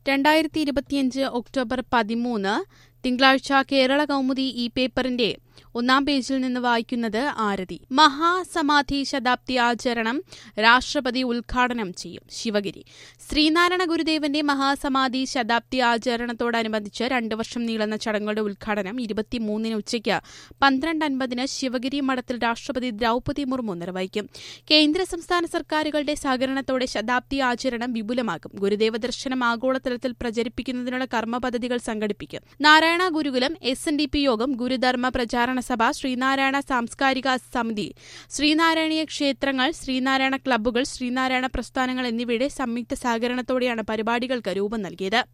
രണ്ടായിരത്തി ഇരുപത്തിയഞ്ച് ഒക്ടോബർ പതിമൂന്ന് തിങ്കളാഴ്ച കേരള കൗമുദി ഈ പേപ്പറിന്റെ ഒന്നാം പേജിൽ നിന്ന് വായിക്കുന്നത് ആരതി മഹാസമാധി ശതാബ്ദി ആചരണം രാഷ്ട്രപതി ഉദ്ഘാടനം ചെയ്യും ശിവഗിരി ശ്രീനാരായണ ഗുരുദേവന്റെ മഹാസമാധി ശതാബ്ദി ആചരണത്തോടനുബന്ധിച്ച് രണ്ടു വർഷം നീളുന്ന ചടങ്ങുകളുടെ ഉദ്ഘാടനം ഇരുപത്തിമൂന്നിന് ഉച്ചയ്ക്ക് പന്ത്രണ്ട് അൻപതിന് ശിവഗിരി മഠത്തിൽ രാഷ്ട്രപതി ദ്രൌപതി മുർമു നിർവഹിക്കും കേന്ദ്ര സംസ്ഥാന സർക്കാരുകളുടെ സഹകരണത്തോടെ ശതാബ്ദി ആചരണം വിപുലമാക്കും ഗുരുദേവ ദർശനം ആഗോളതലത്തിൽ പ്രചരിപ്പിക്കുന്നതിനുള്ള കർമ്മ പദ്ധതികൾ സംഘടിപ്പിക്കും Narayana Gurukulam S N D P Yogam ഗുരുധർമ്മ പ്രചാരണ സഭ ശ്രീനാരായണ സാംസ്കാരിക സമിതി ശ്രീനാരായണീയ ക്ഷേത്രങ്ങൾ ശ്രീനാരായണ ക്ലബ്ബുകൾ ശ്രീനാരായണ പ്രസ്ഥാനങ്ങൾ എന്നിവയുടെ സംയുക്ത സഹകരണത്തോടെയാണ് പരിപാടികൾക്ക് രൂപം നൽകിയത്